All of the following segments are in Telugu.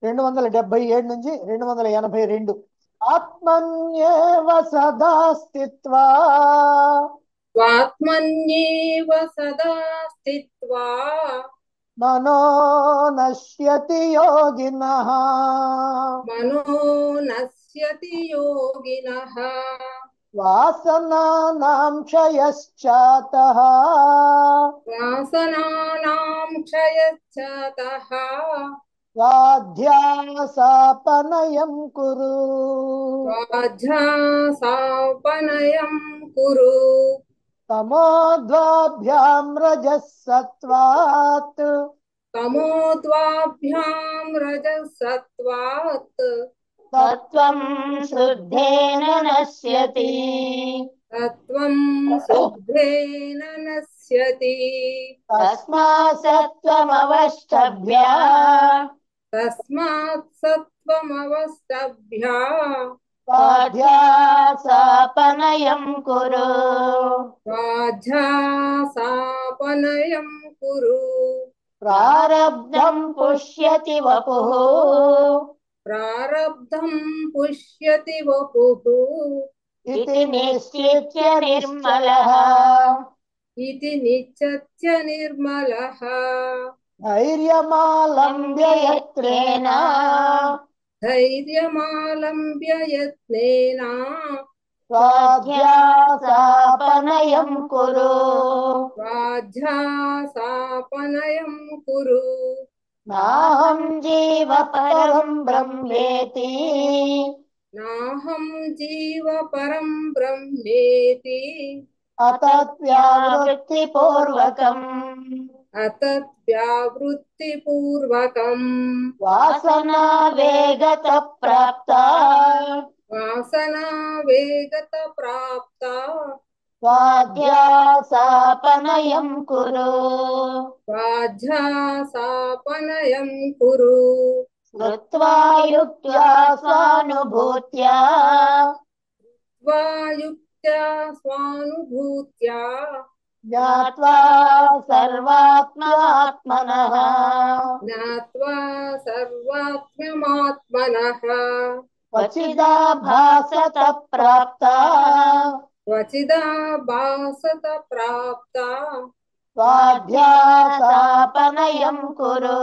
రెండు వందల డెబ్బై ఏడు నుంచి రెండు వందల ఎనభై రెండు ఆత్మన్యేవ సదా స్థిత్వా స్వాత్మన్యేవ సదా స్థిత్వా మనో నశ్యతి యోగినః మనో నశ్యతి యోగినః వాసనానాం క్షయశ్చాతః వాసనానాం క్షయశ్చాతః స్వాధ్యాసాపనయం కురు స్వాధ్యాసాపనయం కురు తమోద్వాభ్యాం రజः సత్వాత్ తమోద్వాభ్యాం రజసత్వాత్ తత్వం శుద్ధేన నశ్యతి తత్వం శుద్ధేన నశ్యతి తస్మా సత్వమవష్టభ్య తస్మాత్ సత్వమవస్తభ్యా స్వాధ్యాసాపనయం కురు స్వాధ్యాసాపనయం కురు ప్రారబ్ధం పుష్యతి వపుః ప్రారబ్ధం పుష్యతి వపుః ఇది నిశ్చిత్య నిర్మలః ఇది నిత్య నిర్మలః ధైర్యమాలంబ్య యత్రేణ ధైర్యమాలంబ్య యత్నేన స్వాధ్యాసాపనయం కురు స్వాధ్యాసాపనయం కురు నాహం జీవ పరం బ్రహ్మేతి నాహం జీవ పరం బ్రహ్మేతి అతవ్యావృత్తి పూర్వకం అతద్వ్యావృత్తిపూర్వకం వాసనా వేగత ప్రాప్త వాసనా వేగత ప్రాప్త స్వాధ్యాసాపనయం కురు స్వాధ్యాసాపనయం కురు శ్రుత్వా యుక్త్యా స్వానుభూత్యా వాయుక్త్యా స్వానుభూత్యా జ్ఞాత్వా సర్వాత్మాత్మనః జ్ఞాత్వా సర్వాత్మ్యమాత్మనః క్వచిదా భాసత ప్రాప్త క్వచిదా భాసత ప్రాప్త స్వాధ్యాసాపనయం కురు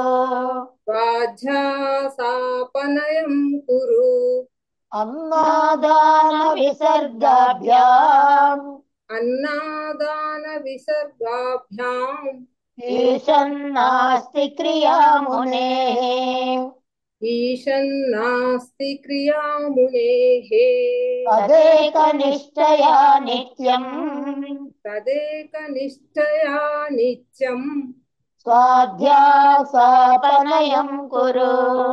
స్వాధ్యాసాపనయం కురు అన్నాదాన విసర్గాభ్యాం అన్నాదాన విసర్గాభ్యాం ఈశన్నాస్తి క్రియామునే ఈశన్నాస్తి క్రియామునేః తదేక నిశ్చయా నిత్యం తదేక నిశ్చయా నిత్యం స్వాధ్యాసాపనయం కురు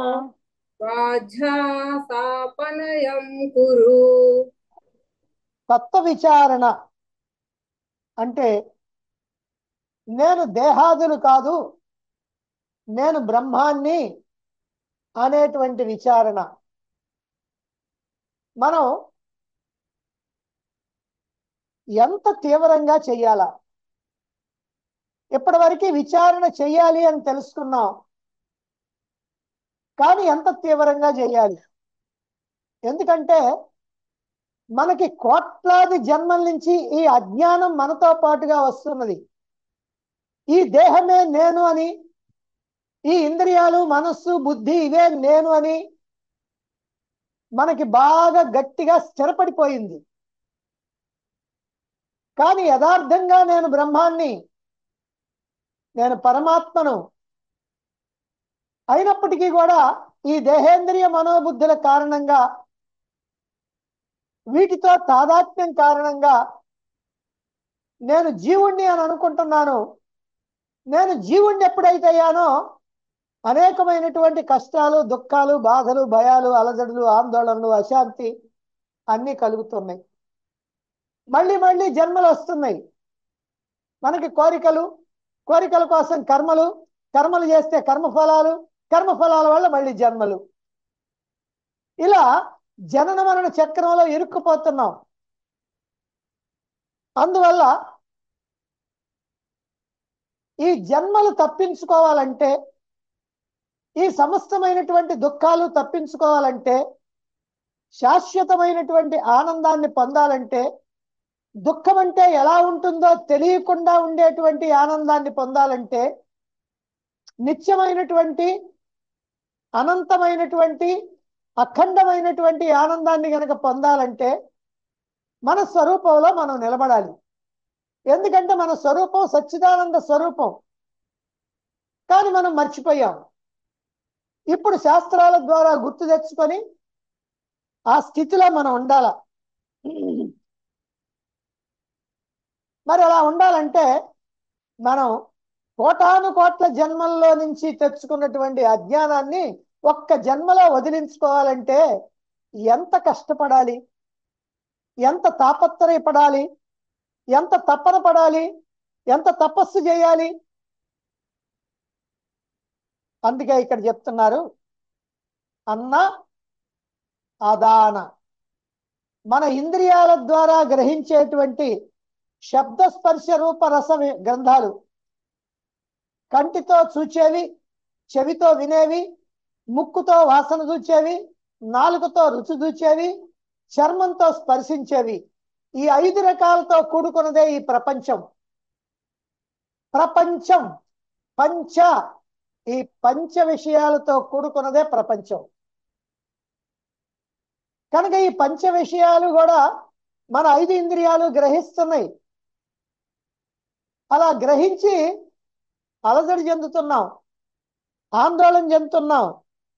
స్వాధ్యాసాపనయం కురు తత్వ విచారణ అంటే నేను దేహాదులు కాదు నేను బ్రహ్మాన్ని అనేటువంటి విచారణ మనం ఎంత తీవ్రంగా చెయ్యాలా ఇప్పటివరకు విచారణ చెయ్యాలి అని తెలుసుకున్నాం కానీ ఎంత తీవ్రంగా చేయాలి ఎందుకంటే మనకి కోట్లాది జన్మల నుంచి ఈ అజ్ఞానం మనతో పాటుగా వస్తున్నది ఈ దేహమే నేను అని ఈ ఇంద్రియాలు మనస్సు బుద్ధి ఇవే నేను అని మనకి బాగా గట్టిగా స్థిరపడిపోయింది కానీ యథార్థంగా నేను బ్రహ్మాన్ని నేను పరమాత్మను అయినప్పటికీ కూడా ఈ దేహేంద్రియ మనోబుద్ధుల కారణంగా వీటితో తాదాత్మ్యం కారణంగా నేను జీవుణ్ణి అని అనుకుంటున్నాను నేను జీవుణ్ణి ఎప్పుడైతే అయ్యానో అనేకమైనటువంటి కష్టాలు దుఃఖాలు బాధలు భయాలు అలజడులు ఆందోళనలు అశాంతి అన్నీ కలుగుతున్నాయి మళ్ళీ మళ్ళీ జన్మలు వస్తున్నాయి మనకి కోరికలు కోరికల కోసం కర్మలు కర్మలు చేస్తే కర్మఫలాలు కర్మఫలాల వల్ల మళ్ళీ జన్మలు ఇలా జనన మరణ చక్రంలో ఇరుక్కుపోతున్నాం అందువల్ల ఈ జన్మలు తప్పించుకోవాలంటే ఈ సమస్తమైనటువంటి దుఃఖాలు తప్పించుకోవాలంటే శాశ్వతమైనటువంటి ఆనందాన్ని పొందాలంటే దుఃఖం అంటే ఎలా ఉంటుందో తెలియకుండా ఉండేటువంటి ఆనందాన్ని పొందాలంటే నిత్యమైనటువంటి అనంతమైనటువంటి అఖండమైనటువంటి ఆనందాన్ని గనక పొందాలంటే మన స్వరూపంలో మనం నిలబడాలి ఎందుకంటే మన స్వరూపం సచ్చిదానంద స్వరూపం కానీ మనం మర్చిపోయాం ఇప్పుడు శాస్త్రాల ద్వారా గుర్తు తెచ్చుకొని ఆ స్థితిలో మనం ఉండాల మరి అలా ఉండాలంటే మనం కోటాను కోట్ల జన్మల్లో నుంచి తెచ్చుకున్నటువంటి అజ్ఞానాన్ని ఒక్క జన్మలో వదిలించుకోవాలంటే ఎంత కష్టపడాలి ఎంత తాపత్రయపడాలి ఎంత తప్పన పడాలి ఎంత తపస్సు చేయాలి అందుకే ఇక్కడ చెప్తున్నారు అన్న ఆదాన మన ఇంద్రియాల ద్వారా గ్రహించేటువంటి శబ్ద స్పర్శ రూప రస వి- గ్రంథాలు కంటితో చూచేవి చెవితో వినేవి ముక్కుతో వాసన చూచేవి నాలుకతో రుచి చూచేవి చర్మంతో స్పర్శించేవి ఈ ఐదు రకాలతో కూడుకున్నదే ఈ ప్రపంచం ప్రపంచం పంచ ఈ పంచ విషయాలతో కూడుకున్నదే ప్రపంచం కనుక ఈ పంచ విషయాలు కూడా మన ఐదు ఇంద్రియాలు గ్రహిస్తున్నాయి అలా గ్రహించి అలజడి చెందుతున్నాం ఆందోళన చెందుతున్నాం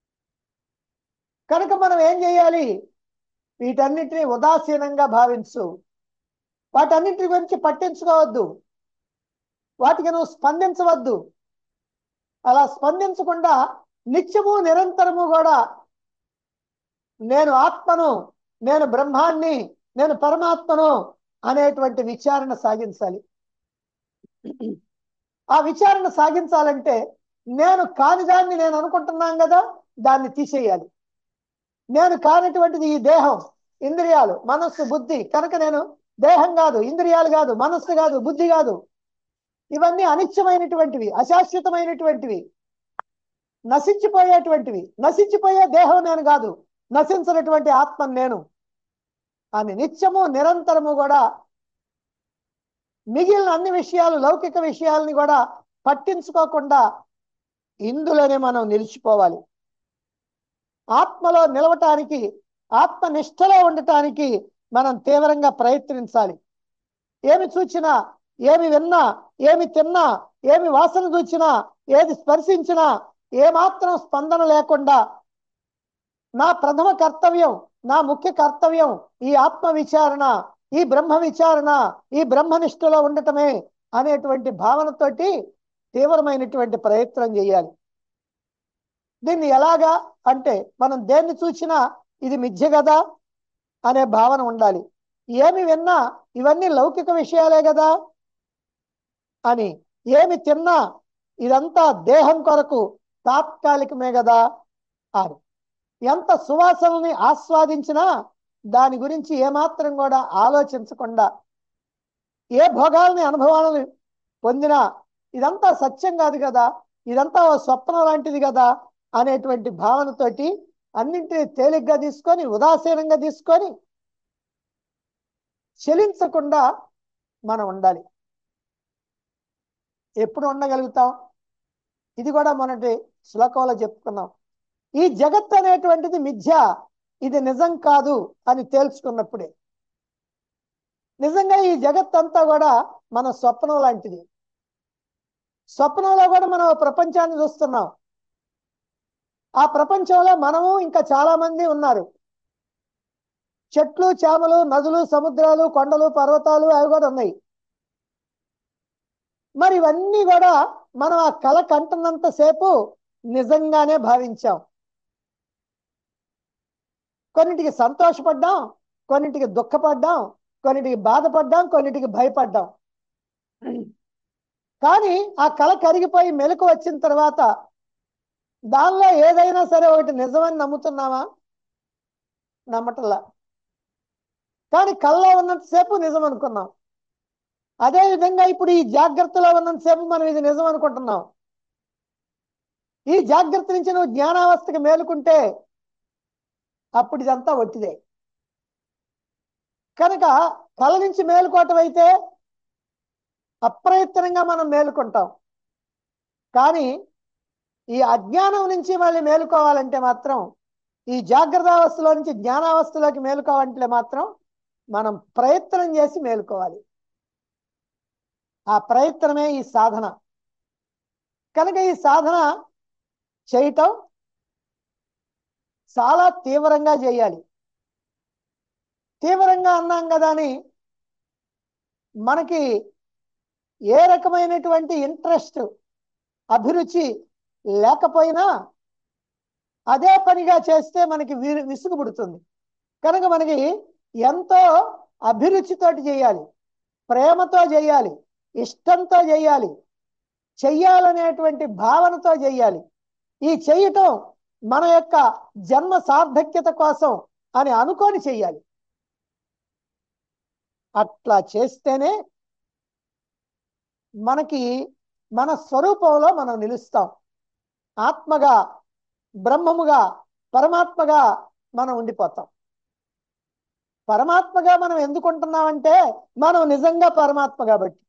కనుక మనం ఏం చేయాలి వీటన్నిటిని ఉదాసీనంగా భావించు వాటన్నిటి గురించి పట్టించుకోవద్దు వాటికి నువ్వు స్పందించవద్దు అలా స్పందించకుండా నిత్యము నిరంతరము కూడా నేను ఆత్మను నేను బ్రహ్మాన్ని నేను పరమాత్మను అనేటువంటి విచారణ సాగించాలి ఆ విచారణ సాగించాలంటే నేను కాని దాన్ని నేను అనుకుంటున్నాను కదా దాన్ని తీసేయాలి నేను కానటువంటిది ఈ దేహం ఇంద్రియాలు మనస్సు బుద్ధి కనుక నేను దేహం కాదు ఇంద్రియాలు కాదు మనస్సు కాదు బుద్ధి కాదు ఇవన్నీ అనిత్యమైనటువంటివి అశాశ్వతమైనటువంటివి నశించిపోయేటువంటివి నశించిపోయే దేహం నేను కాదు నశించినటువంటి ఆత్మ నేను అని నిత్యము నిరంతరము కూడా మిగిలిన అన్ని విషయాలు లౌకిక విషయాలని కూడా పట్టించుకోకుండా ఇందులోనే మనం నిలిచిపోవాలి ఆత్మలో నిలవటానికి ఆత్మ నిష్ఠలో ఉండటానికి మనం తీవ్రంగా ప్రయత్నించాలి ఏమి చూచినా ఏమి విన్నా ఏమి తిన్నా ఏమి వాసన చూచినా ఏది స్పర్శించినా ఏమాత్రం స్పందన లేకుండా నా ప్రథమ కర్తవ్యం నా ముఖ్య కర్తవ్యం ఈ ఆత్మ విచారణ ఈ బ్రహ్మ విచారణ ఈ బ్రహ్మనిష్టలో ఉండటమే అనేటువంటి భావనతోటి తీవ్రమైనటువంటి ప్రయత్నం చేయాలి దీన్ని ఎలాగా అంటే మనం దేన్ని చూసినా ఇది మిథ్య కదా అనే భావన ఉండాలి ఏమి విన్నా ఇవన్నీ లౌకిక విషయాలే కదా అని ఏమి తిన్నా ఇదంతా దేహం కొరకు తాత్కాలికమే కదా అని ఎంత సువాసనని ఆస్వాదించినా దాని గురించి ఏమాత్రం కూడా ఆలోచించకుండా ఏ భోగాల్ని అనుభవాలను పొందినా ఇదంతా సత్యం కాదు కదా ఇదంతా ఓ స్వప్నం లాంటిది కదా అనేటువంటి భావనతోటి అన్నింటినీ తేలిగ్గా తీసుకొని ఉదాసీనంగా తీసుకొని చెలించకుండా మనం ఉండాలి ఎప్పుడు ఉండగలుగుతాం ఇది కూడా మొన్నటి శ్లోకంలో చెప్పుకున్నాం ఈ జగత్ అనేటువంటిది మిథ్య ఇది నిజం కాదు అని తేల్చుకున్నప్పుడే నిజంగా ఈ జగత్ అంతా కూడా మన స్వప్నం లాంటిది స్వప్నంలో కూడా మనం ఓ ప్రపంచాన్ని చూస్తున్నాం ఆ ప్రపంచంలో మనము ఇంకా చాలా మంది ఉన్నారు చెట్లు చేమలు నదులు సముద్రాలు కొండలు పర్వతాలు అవి కూడా ఉన్నాయి మరి ఇవన్నీ కూడా మనం ఆ కళ కంటున్నంత సేపు నిజంగానే భావించాం కొన్నిటికి సంతోషపడ్డాం కొన్నిటికి దుఃఖపడ్డాం కొన్నిటికి బాధపడ్డాం కొన్నిటికి భయపడ్డాం కానీ ఆ కళ కరిగిపోయి మెలకు వచ్చిన తర్వాత దానిలో ఏదైనా సరే ఒకటి నిజమని నమ్ముతున్నామా నమ్మటంలా కానీ కళ్ళలో ఉన్నంతసేపు నిజం అనుకున్నాం అదే విధంగా ఇప్పుడు ఈ జాగ్రత్తలో ఉన్నంతసేపు మనం ఇది నిజం అనుకుంటున్నాం ఈ జాగ్రత్త నుంచి నువ్వు జ్ఞానావస్థకి మేలుకుంటే అప్పుడు ఇదంతా ఒట్టిదే కనుక కళ నుంచి మేలుకోవటం అయితే అప్రయత్నంగా మనం మేలుకుంటాం కానీ ఈ అజ్ఞానం నుంచి మళ్ళీ మేలుకోవాలంటే మాత్రం ఈ జాగ్రత్త అవస్థలో నుంచి జ్ఞానావస్థలోకి మేలుకోవాలంటే మాత్రం మనం ప్రయత్నం చేసి మేలుకోవాలి ఆ ప్రయత్నమే ఈ సాధన కనుక ఈ సాధన చేయటం చాలా తీవ్రంగా చేయాలి తీవ్రంగా అన్నాం కదా అని మనకి ఏ రకమైనటువంటి ఇంట్రెస్ట్ అభిరుచి లేకపోయినా అదే పనిగా చేస్తే మనకి వి- విసుగు పుడుతుంది కనుక మనకి ఎంతో అభిరుచితోటి చేయాలి ప్రేమతో చేయాలి ఇష్టంతో చేయాలి చెయ్యాలనేటువంటి భావనతో చేయాలి ఈ చేయటం మన యొక్క జన్మ సార్థక్యత కోసం అని అనుకొని చెయ్యాలి అట్లా చేస్తేనే మనకి మన స్వరూపంలో మనం నిలుస్తాం ఆత్మగా బ్రహ్మముగా పరమాత్మగా మనం ఉండిపోతాం పరమాత్మగా మనం ఎందుకు ఉంటున్నామంటే మనం నిజంగా పరమాత్మ కాబట్టి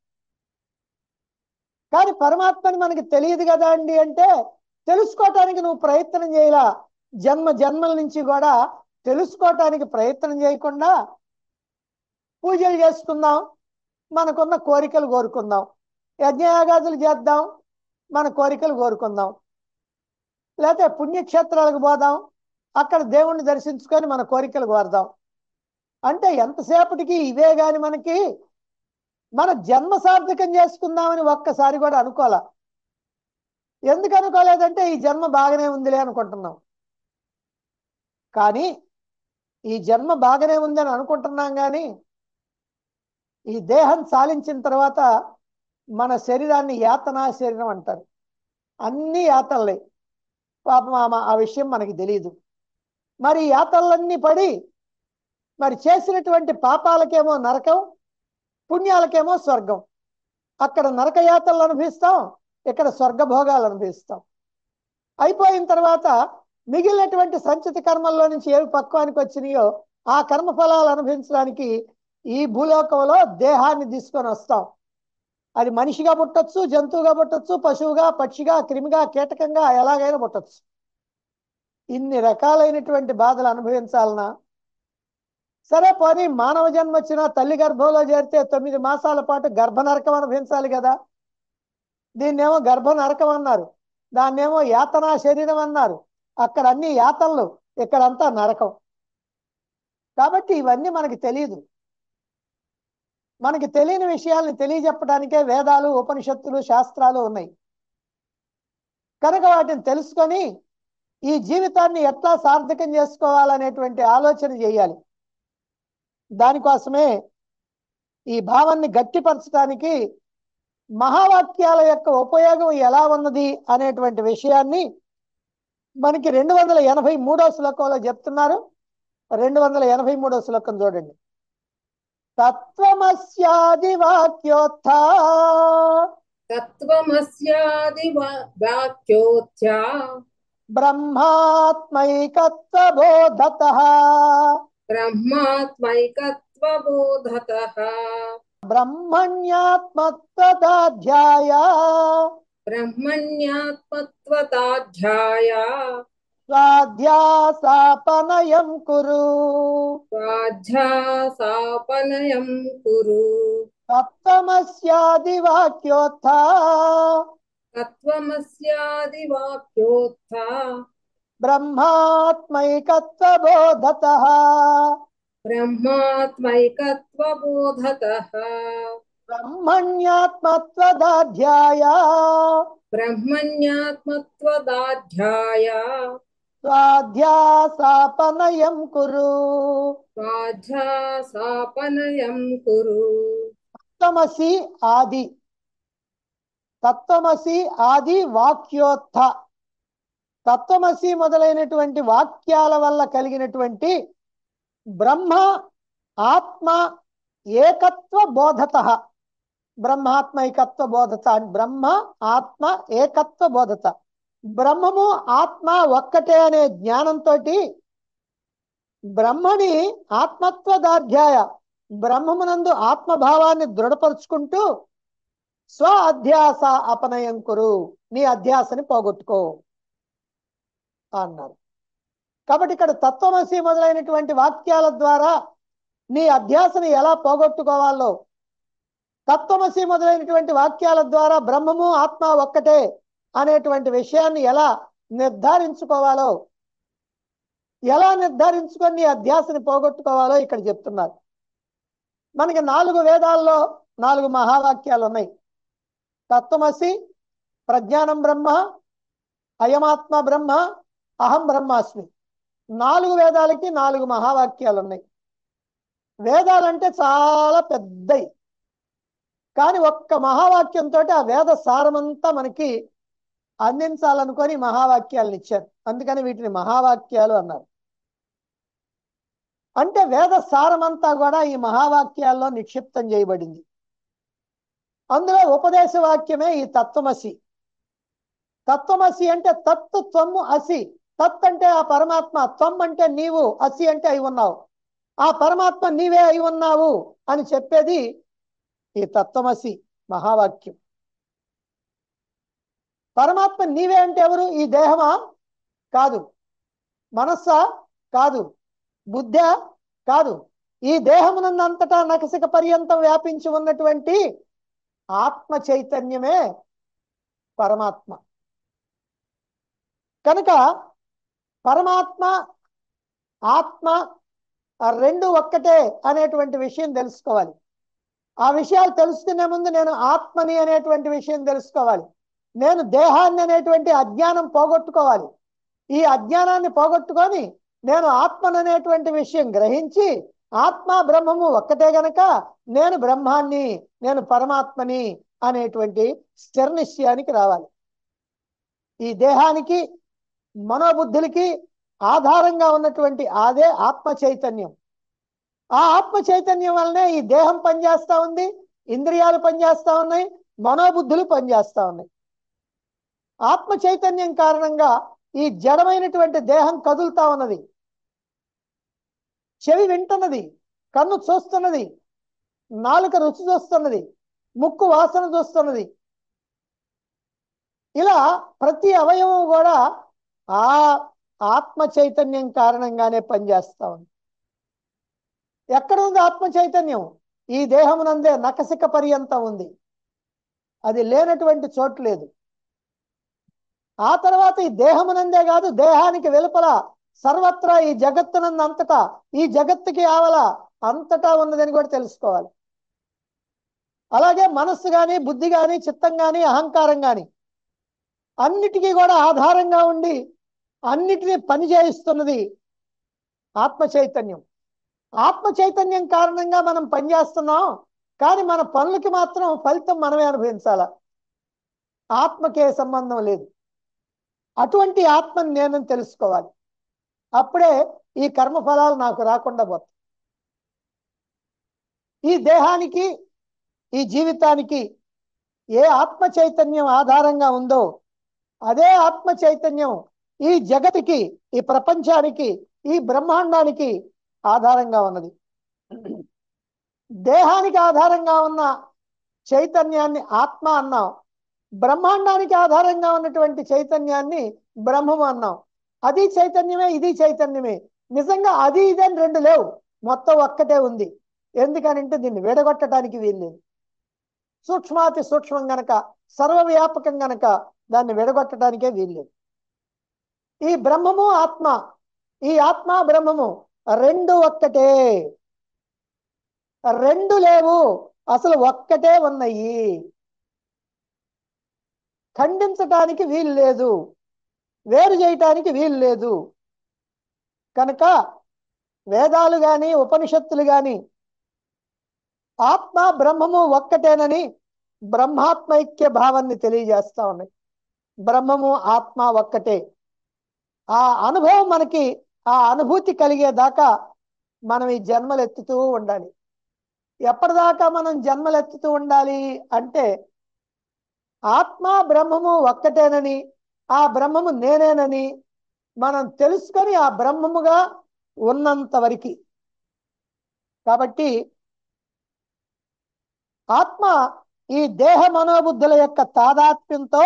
కానీ పరమాత్మని మనకి తెలియదు కదా అండి అంటే తెలుసుకోవటానికి నువ్వు ప్రయత్నం చేయలా జన్మ జన్మల నుంచి కూడా తెలుసుకోవటానికి ప్రయత్నం చేయకుండా పూజలు చేసుకుందాం మనకున్న కోరికలు కోరుకుందాం యజ్ఞయాగాదులు చేద్దాం మన కోరికలు కోరుకుందాం లేకపోతే పుణ్యక్షేత్రాలకు పోదాం అక్కడ దేవుణ్ణి దర్శించుకొని మన కోరికలు కోరదాం అంటే ఎంతసేపటికి ఇవే గాని మనకి మన జన్మ సార్థకం చేసుకుందామని ఒక్కసారి కూడా అనుకోలే ఎందుకు అనుకోలేదంటే ఈ జన్మ బాగానే ఉందిలే అనుకుంటున్నాం కానీ ఈ జన్మ బాగానే ఉందని అనుకుంటున్నాం కానీ ఈ దేహం సాలించిన తర్వాత మన శరీరాన్ని యాతనా శరీరం అంటారు అన్ని యాతనలే పాపం ఆమె ఆ విషయం మనకి తెలియదు మరి ఈ యాతనలన్నీ పడి మరి చేసినటువంటి పాపాలకేమో నరకం పుణ్యాలకేమో స్వర్గం అక్కడ నరక యాతనలు అనుభవిస్తాం ఇక్కడ స్వర్గ భోగాలు అనుభవిస్తాం అయిపోయిన తర్వాత మిగిలినటువంటి సంచిత కర్మల్లో నుంచి ఏవి పక్వానికి వచ్చినాయో ఆ కర్మ ఫలాలు అనుభవించడానికి ఈ భూలోకంలో దేహాన్ని తీసుకొని వస్తాం అది మనిషిగా పుట్టొచ్చు జంతువుగా పుట్టొచ్చు పశువుగా పక్షిగా క్రిమిగా కీటకంగా ఎలాగైనా పుట్టొచ్చు ఇన్ని రకాలైనటువంటి బాధలు అనుభవించాలనా సరే పోనీ మానవ జన్మ వచ్చిన తల్లి గర్భంలో చేరితే తొమ్మిది మాసాల పాటు గర్భ నరకం అనుభవించాలి కదా దీన్నేమో గర్భ నరకం అన్నారు దాన్నేమో యాతనా శరీరం అన్నారు అక్కడ అన్ని యాతనలు ఇక్కడంతా నరకం కాబట్టి ఇవన్నీ మనకి తెలియదు మనకి తెలియని విషయాల్ని తెలియజెప్పడానికే వేదాలు ఉపనిషత్తులు శాస్త్రాలు ఉన్నాయి కనుక వాటిని తెలుసుకొని ఈ జీవితాన్ని ఎట్లా సార్థకం చేసుకోవాలనేటువంటి ఆలోచన చేయాలి దానికోసమే ఈ భావాన్ని గట్టిపరచడానికి మహావాక్యాల యొక్క ఉపయోగం ఎలా ఉన్నది అనేటువంటి విషయాన్ని మనకి రెండు వందల ఎనభై మూడో శ్లోకంలో చెప్తున్నారు రెండు వందల ఎనభై మూడో శ్లోకం చూడండి తత్వమస్యాది వాక్యోత్థ తత్వమస్యాది వా- వాక్యోత్యా బ్రహ్మాత్మైకత్వ బోధత బ్రహ్మాత్మైకత్వబోధతః బ్రహ్మణ్యాత్మత్వదాధ్యాయ బ్రహ్మణ్యాత్మత్వతాధ్యాయ స్వాధ్యాసాపనయం కురు స్వాధ్యాసాపనయం కురు తత్వమస్యాది వాక్యోత్థ తత్వమస్యాది వాక్యోత్థ బ్రహ్మాత్మైకత్వ బోధత బ్రహ్మాత్మైకత్వబోధతః బ్రహ్మణ్యాత్మత్వదాధ్యాయ బ్రహ్మణ్యాత్మత్వదాధ్యాయ స్వాధ్యాసాపనయం కురు స్వాధ్యాసాపనయం కురు తత్వమసి ఆది తత్వమసి ఆది వాక్యోత్థ తత్వమసి మొదలైనటువంటి వాక్యాల వల్ల కలిగినటువంటి బ్రహ్మ ఆత్మ ఏకత్వ బోధత బ్రహ్మాత్మైకత్వ బోధత బ్రహ్మ ఆత్మ ఏకత్వ బోధత బ్రహ్మము ఆత్మ ఒక్కటే అనే జ్ఞానంతో బ్రహ్మని ఆత్మత్వదాధ్యాయ బ్రహ్మమునందు ఆత్మభావాన్ని దృఢపరుచుకుంటూ స్వ అధ్యాస అపనయం కురు నీ అధ్యాసని పోగొట్టుకో అన్నారు కాబట్టి ఇక్కడ తత్వమసి మొదలైనటువంటి వాక్యాల ద్వారా నీ అధ్యాసని ఎలా పోగొట్టుకోవాలో తత్వమసి మొదలైనటువంటి వాక్యాల ద్వారా బ్రహ్మము ఆత్మ ఒక్కటే అనేటువంటి విషయాన్ని ఎలా నిర్ధారించుకోవాలో ఎలా నిర్ధారించుకొని నీ అధ్యాసని పోగొట్టుకోవాలో ఇక్కడ చెప్తున్నారు మనకి నాలుగు వేదాల్లో నాలుగు మహావాక్యాలు ఉన్నాయి తత్వమసి ప్రజ్ఞానం బ్రహ్మ అయమాత్మ బ్రహ్మ అహం బ్రహ్మాస్మి నాలుగు వేదాలకి నాలుగు మహావాక్యాలు ఉన్నాయి వేదాలంటే చాలా పెద్దవి కానీ ఒక్క మహావాక్యంతో ఆ వేద సారమంతా మనకి అందించాలనుకొని మహావాక్యాలను ఇచ్చారు అందుకని వీటిని మహావాక్యాలు అన్నారు అంటే వేద సారమంతా కూడా ఈ మహావాక్యాల్లో నిక్షిప్తం చేయబడింది అందులో ఉపదేశ వాక్యమే ఈ తత్వమసి తత్వమసి అంటే తత్తు త్వము అసి తత్ అంటే ఆ పరమాత్మ త్వం అంటే నీవు అసి అంటే అయి ఉన్నావు ఆ పరమాత్మ నీవే అయి ఉన్నావు అని చెప్పేది ఈ తత్వమసి మహావాక్యం పరమాత్మ నీవే అంటే ఎవరు ఈ దేహమా కాదు మనస్సా కాదు బుద్ధ కాదు ఈ దేహమునందంతటా నకసిక పర్యంతం వ్యాపించి ఉన్నటువంటి ఆత్మ చైతన్యమే పరమాత్మ కనుక పరమాత్మ ఆత్మ ఆ రెండు ఒక్కటే అనేటువంటి విషయం తెలుసుకోవాలి ఆ విషయాలు తెలుసుకునే ముందు నేను ఆత్మని అనేటువంటి విషయం తెలుసుకోవాలి నేను దేహాన్ని అనేటువంటి అజ్ఞానం పోగొట్టుకోవాలి ఈ అజ్ఞానాన్ని పోగొట్టుకొని నేను ఆత్మను అనేటువంటి విషయం గ్రహించి ఆత్మ బ్రహ్మము ఒక్కటే గనక నేను బ్రహ్మాన్ని నేను పరమాత్మని అనేటువంటి స్థిర నిశ్చయానికి రావాలి ఈ దేహానికి మనోబుద్ధులకి ఆధారంగా ఉన్నటువంటి అదే ఆత్మ చైతన్యం ఆ ఆత్మ చైతన్యం వల్లనే ఈ దేహం పనిచేస్తా ఉంది ఇంద్రియాలు పనిచేస్తా ఉన్నాయి మనోబుద్ధులు పనిచేస్తా ఉన్నాయి ఆత్మ చైతన్యం కారణంగా ఈ జడమైనటువంటి దేహం కదులుతా ఉన్నది చెవి వింటున్నది కన్ను చూస్తున్నది నాలుక రుచి చూస్తున్నది ముక్కు వాసన చూస్తున్నది ఇలా ప్రతి అవయవం కూడా ఆ ఆత్మ చైతన్యం కారణంగానే పనిచేస్తా ఉంది ఎక్కడ ఉంది ఆత్మ చైతన్యం ఈ దేహమునందే నకసిక పర్యంతం ఉంది అది లేనటువంటి చోటు లేదు ఆ తర్వాత ఈ దేహమునందే కాదు దేహానికి వెలుపల సర్వత్రా ఈ జగత్తునందు అంతటా ఈ జగత్తుకి ఆవల అంతటా ఉన్నదని కూడా తెలుసుకోవాలి అలాగే మనస్సు గాని బుద్ధి గాని చిత్తం గాని అహంకారం గాని అన్నిటికీ కూడా ఆధారంగా ఉండి అన్నిటినీ పని చేయిస్తున్నది ఆత్మ చైతన్యం ఆత్మ చైతన్యం కారణంగా మనం పనిచేస్తున్నాం కానీ మన పనులకి మాత్రం ఫలితం మనమే అనుభవించాల ఆత్మకే సంబంధం లేదు అటువంటి ఆత్మని నేను తెలుసుకోవాలి అప్పుడే ఈ కర్మఫలాలు నాకు రాకుండా పోతాయి ఈ దేహానికి ఈ జీవితానికి ఏ ఆత్మ చైతన్యం ఆధారంగా ఉందో అదే ఆత్మ చైతన్యం ఈ జగతికి ఈ ప్రపంచానికి ఈ బ్రహ్మాండానికి ఆధారంగా ఉన్నది దేహానికి ఆధారంగా ఉన్న చైతన్యాన్ని ఆత్మ అన్నాం బ్రహ్మాండానికి ఆధారంగా ఉన్నటువంటి చైతన్యాన్ని బ్రహ్మము అన్నాం అది చైతన్యమే ఇది చైతన్యమే నిజంగా అది ఇది అని రెండు లేవు మొత్తం ఒక్కటే ఉంది ఎందుకనంటే దీన్ని విడగొట్టడానికి వీల్లేదు సూక్ష్మాతి సూక్ష్మం గనక సర్వవ్యాపకం గనక దాన్ని విడగొట్టడానికే వీల్లేదు ఈ బ్రహ్మము ఆత్మ ఈ ఆత్మ బ్రహ్మము రెండు ఒక్కటే రెండు లేవు అసలు ఒక్కటే ఉన్నాయి ఖండించటానికి వీలు లేదు వేరు చేయటానికి వీలు లేదు కనుక వేదాలు గాని ఉపనిషత్తులు గాని ఆత్మ బ్రహ్మము ఒక్కటేనని బ్రహ్మాత్మైక్య భావాన్ని తెలియజేస్తా ఉన్నాయి బ్రహ్మము ఆత్మ ఒక్కటే ఆ అనుభవం మనకి ఆ అనుభూతి కలిగేదాకా మనం ఈ జన్మలు ఎత్తుతూ ఉండాలి ఎప్పటిదాకా మనం జన్మలు ఎత్తుతూ ఉండాలి అంటే ఆత్మ బ్రహ్మము ఒక్కటేనని ఆ బ్రహ్మము నేనేనని మనం తెలుసుకొని ఆ బ్రహ్మముగా ఉన్నంత వరకు కాబట్టి ఆత్మ ఈ దేహ మనోబుద్ధుల యొక్క తాదాత్మ్యంతో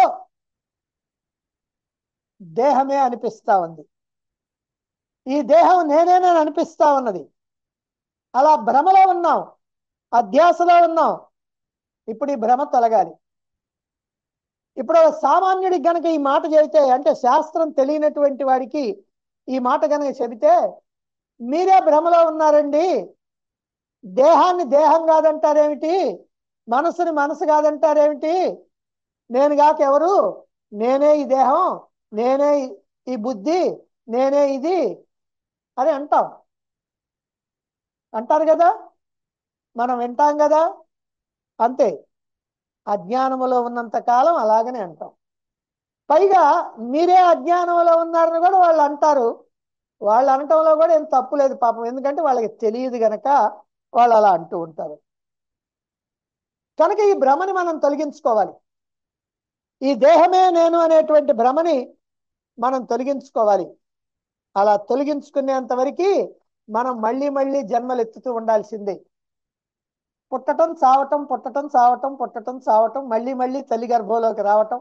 దేహమే అనిపిస్తా ఉంది ఈ దేహం నేనేనని అనిపిస్తా ఉన్నది అలా భ్రమలో ఉన్నాం అధ్యాసలో ఉన్నాం ఇప్పుడు ఈ భ్రమ తొలగాలి ఇప్పుడు ఒక సామాన్యుడికి గనక ఈ మాట చెబితే అంటే శాస్త్రం తెలియనటువంటి వాడికి ఈ మాట గనక చెబితే మీరే భ్రమలో ఉన్నారండి దేహాన్ని దేహం కాదంటారేమిటి మనసుని మనసు కాదంటారేమిటి నేను కాక ఎవరు నేనే ఈ దేహం నేనే ఈ బుద్ధి నేనే ఇది అని అంటాం అంటారు కదా మనం వింటాం కదా అంతే అజ్ఞానములో ఉన్నంత కాలం అలాగనే అంటాం పైగా మీరే అజ్ఞానంలో ఉన్నారని కూడా వాళ్ళు అంటారు వాళ్ళు అనటంలో కూడా ఏం తప్పు లేదు పాపం ఎందుకంటే వాళ్ళకి తెలియదు గనక వాళ్ళు అలా అంటూ ఉంటారు కనుక ఈ భ్రమని మనం తొలగించుకోవాలి ఈ దేహమే నేను అనేటువంటి భ్రమని మనం తొలగించుకోవాలి అలా తొలగించుకునేంత వరకు మనం మళ్ళీ మళ్ళీ జన్మలు ఎత్తుతూ ఉండాల్సిందే పుట్టటం చావటం పుట్టటం చావటం పుట్టటం చావటం మళ్ళీ మళ్ళీ తల్లి గర్భంలోకి రావటం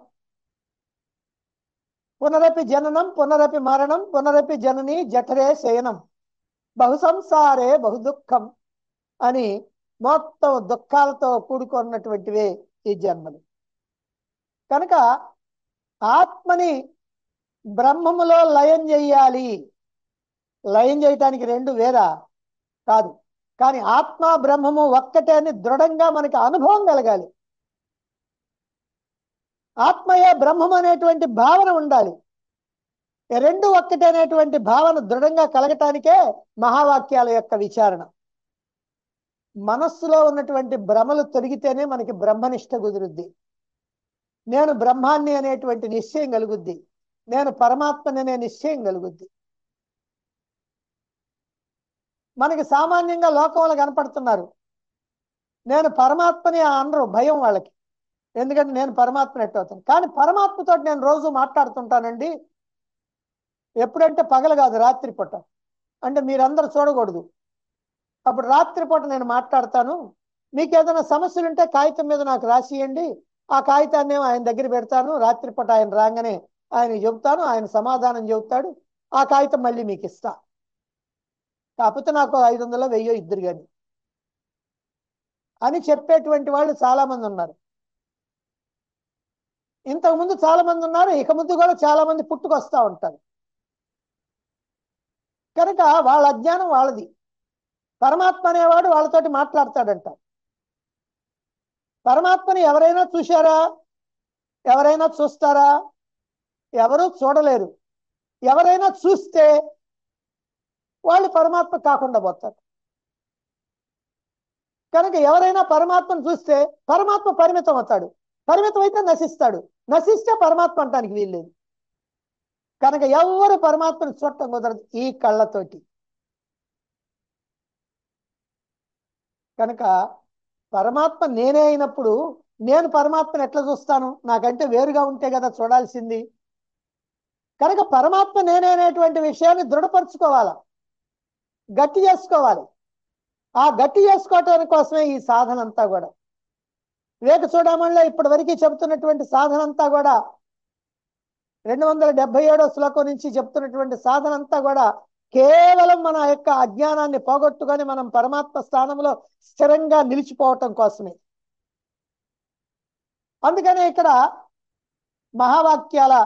పునరపి జననం పునరపి మరణం పునరపి జనని జఠరే శయనం బహు సంసారే బహు దుఃఖం అని మొత్తం దుఃఖాలతో కూడుకున్నటువంటివే ఈ జన్మలు కనుక ఆత్మని బ్రహ్మములో లయం చెయ్యాలి లయం చేయటానికి రెండు వేరా కాదు కానీ ఆత్మ బ్రహ్మము ఒక్కటే అని దృఢంగా మనకి అనుభవం కలగాలి ఆత్మయే బ్రహ్మం అనేటువంటి భావన ఉండాలి ఈ రెండు ఒక్కటే అనేటువంటి భావన దృఢంగా కలగటానికే మహావాక్యాల యొక్క విచారణ మనస్సులో ఉన్నటువంటి భ్రమలు తొలగితేనే మనకి బ్రహ్మనిష్ట కుదురుద్ది నేను బ్రహ్మాన్ని అనేటువంటి నిశ్చయం కలుగుద్ది నేను పరమాత్మని అనే నిశ్చయం కలుగుద్ది మనకి సామాన్యంగా లోకంలో కనపడుతున్నారు నేను పరమాత్మని అనరు భయం వాళ్ళకి ఎందుకంటే నేను పరమాత్మని ఎట్టవుతాను కానీ పరమాత్మతో నేను రోజు మాట్లాడుతుంటానండి ఎప్పుడంటే పగలు కాదు రాత్రిపూట అంటే మీరందరూ చూడకూడదు అప్పుడు రాత్రిపూట నేను మాట్లాడతాను మీకు ఏదైనా సమస్యలు ఉంటే కాగితం మీద నాకు రాసియండి ఆ కాగితాన్ని ఆయన దగ్గర పెడతాను రాత్రిపూట ఆయన రాగానే ఆయన చెబుతాను ఆయన సమాధానం చెబుతాడు ఆ కాగితం మళ్ళీ మీకు ఇస్తా కాకపోతే నాకు ఐదు వందలు వెయ్యో ఇద్దరు కానీ అని చెప్పేటువంటి వాళ్ళు చాలా మంది ఉన్నారు ఇంతకు ముందు చాలా మంది ఉన్నారు ఇక ముందు కూడా చాలా మంది పుట్టుకొస్తా ఉంటారు కనుక వాళ్ళ అజ్ఞానం వాళ్ళది పరమాత్మ అనేవాడు వాళ్ళతోటి మాట్లాడతాడంట పరమాత్మని ఎవరైనా చూశారా ఎవరైనా చూస్తారా ఎవరు చూడలేరు ఎవరైనా చూస్తే వాళ్ళు పరమాత్మ కాకుండా పోతారు కనుక ఎవరైనా పరమాత్మను చూస్తే పరమాత్మ పరిమితం అవుతాడు పరిమితం అయితే నశిస్తాడు నశిస్తే పరమాత్మ అంటానికి వీల్లేదు కనుక ఎవరు పరమాత్మను చూడటం కుదరదు ఈ కళ్ళతోటి కనుక పరమాత్మ నేనే అయినప్పుడు నేను పరమాత్మను ఎట్లా చూస్తాను నాకంటే వేరుగా ఉంటే కదా చూడాల్సింది కనుక పరమాత్మ నేనే అనేటువంటి విషయాన్ని దృఢపరచుకోవాలా గట్టి చేసుకోవాలి ఆ గట్టి చేసుకోవటానికి కోసమే ఈ సాధన అంతా కూడా వివేక చూడమణిలో ఇప్పటి వరకు చెబుతున్నటువంటి సాధన అంతా కూడా రెండు వందల డెబ్బై ఏడో శ్లోకం నుంచి చెప్తున్నటువంటి సాధన అంతా కూడా కేవలం మన యొక్క అజ్ఞానాన్ని పోగొట్టుకొని మనం పరమాత్మ స్థానంలో స్థిరంగా నిలిచిపోవటం కోసమే అందుకనే ఇక్కడ మహావాక్యాల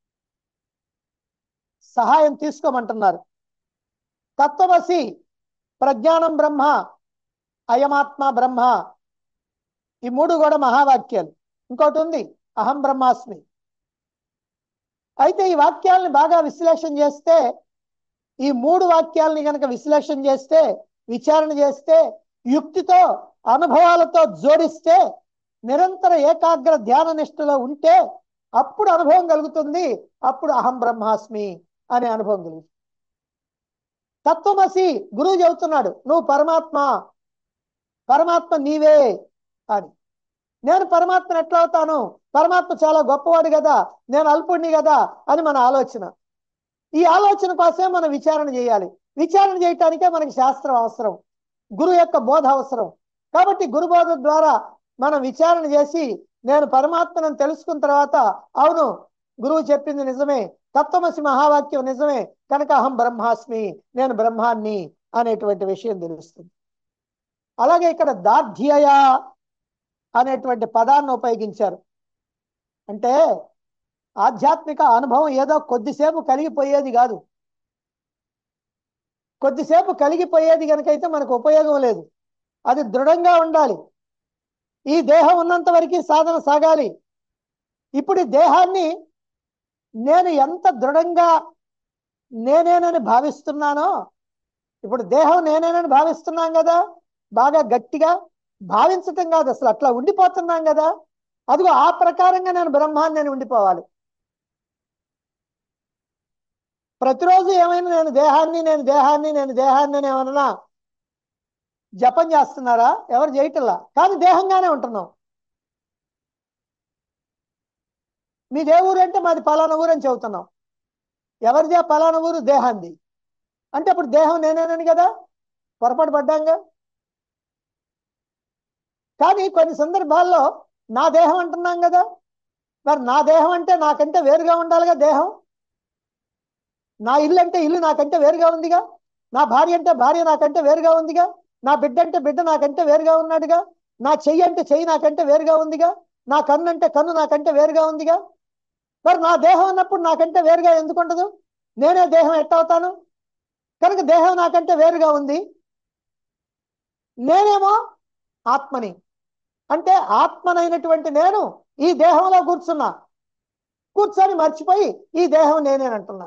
సహాయం తీసుకోమంటున్నారు తత్వమసి ప్రజ్ఞానం బ్రహ్మ అయమాత్మ బ్రహ్మ ఈ మూడు కూడా మహావాక్యాలు ఇంకోటి ఉంది అహం బ్రహ్మాస్మి అయితే ఈ వాక్యాలని బాగా విశ్లేషణ చేస్తే ఈ మూడు వాక్యాలని కనుక విశ్లేషణ చేస్తే విచారణ చేస్తే యుక్తితో అనుభవాలతో జోడిస్తే నిరంతర ఏకాగ్ర ధ్యాన నిష్ఠలో ఉంటే అప్పుడు అనుభవం కలుగుతుంది అప్పుడు అహం బ్రహ్మాస్మి అనే అనుభవం కలుగుతుంది తత్వమసి గురువు చెబుతున్నాడు నువ్వు పరమాత్మ పరమాత్మ నీవే అని నేను పరమాత్మను ఎట్లా అవుతాను పరమాత్మ చాలా గొప్పవాడు కదా నేను అల్పుణ్ణి కదా అని మన ఆలోచన ఈ ఆలోచన కోసమే మనం విచారణ చేయాలి విచారణ చేయటానికే మనకి శాస్త్రం అవసరం గురువు యొక్క బోధ అవసరం కాబట్టి గురు బోధ ద్వారా మనం విచారణ చేసి నేను పరమాత్మను తెలుసుకున్న తర్వాత అవును గురువు చెప్పింది నిజమే తత్వమసి మహావాక్యం నిజమే కనుక అహం బ్రహ్మాస్మి నేను బ్రహ్మాన్ని అనేటువంటి విషయం తెలుస్తుంది అలాగే ఇక్కడ దార్ఢ్యయ అనేటువంటి పదాన్ని ఉపయోగించారు అంటే ఆధ్యాత్మిక అనుభవం ఏదో కొద్దిసేపు కలిగిపోయేది కాదు కొద్దిసేపు కలిగిపోయేది కనుకైతే మనకు ఉపయోగం లేదు అది దృఢంగా ఉండాలి ఈ దేహం ఉన్నంత వరకు సాధన సాగాలి ఇప్పుడు ఈ దేహాన్ని నేను ఎంత దృఢంగా నేనేనని భావిస్తున్నానో ఇప్పుడు దేహం నేనేనని భావిస్తున్నాం కదా బాగా గట్టిగా భావించటం కాదు అసలు అట్లా ఉండిపోతున్నాం కదా అదిగో ఆ ప్రకారంగా నేను బ్రహ్మాన్ని నేను ఉండిపోవాలి ప్రతిరోజు ఏమైనా నేను దేహాన్ని నేను దేహాన్ని నేను దేహాన్ని అని ఏమన్నా జపం చేస్తున్నారా ఎవరు చేయటంలా కానీ దేహంగానే ఉంటున్నాం మీది ఏ ఊరు అంటే మాది పలానా ఊరు అని చెబుతున్నాం ఎవరిదే పలానా ఊరు దేహాంది అంటే అప్పుడు దేహం నేనేనని కదా పొరపాటు పడ్డాంగా కానీ కొన్ని సందర్భాల్లో నా దేహం అంటున్నాం కదా మరి నా దేహం అంటే నాకంటే వేరుగా ఉండాలిగా దేహం నా ఇల్లు అంటే ఇల్లు నాకంటే వేరుగా ఉందిగా నా భార్య అంటే భార్య నాకంటే వేరుగా ఉందిగా నా బిడ్డ అంటే బిడ్డ నాకంటే వేరుగా ఉన్నాడుగా నా చెయ్యి అంటే చెయ్యి నాకంటే వేరుగా ఉందిగా నా కన్ను అంటే కన్ను నాకంటే వేరుగా ఉందిగా మరి నా దేహం అన్నప్పుడు నాకంటే వేరుగా ఎందుకు ఉండదు నేనే దేహం ఎట్టవుతాను కనుక దేహం నాకంటే వేరుగా ఉంది నేనేమో ఆత్మని అంటే ఆత్మనైనటువంటి నేను ఈ దేహంలో కూర్చున్నా కూర్చొని మర్చిపోయి ఈ దేహం నేనేనంటున్నా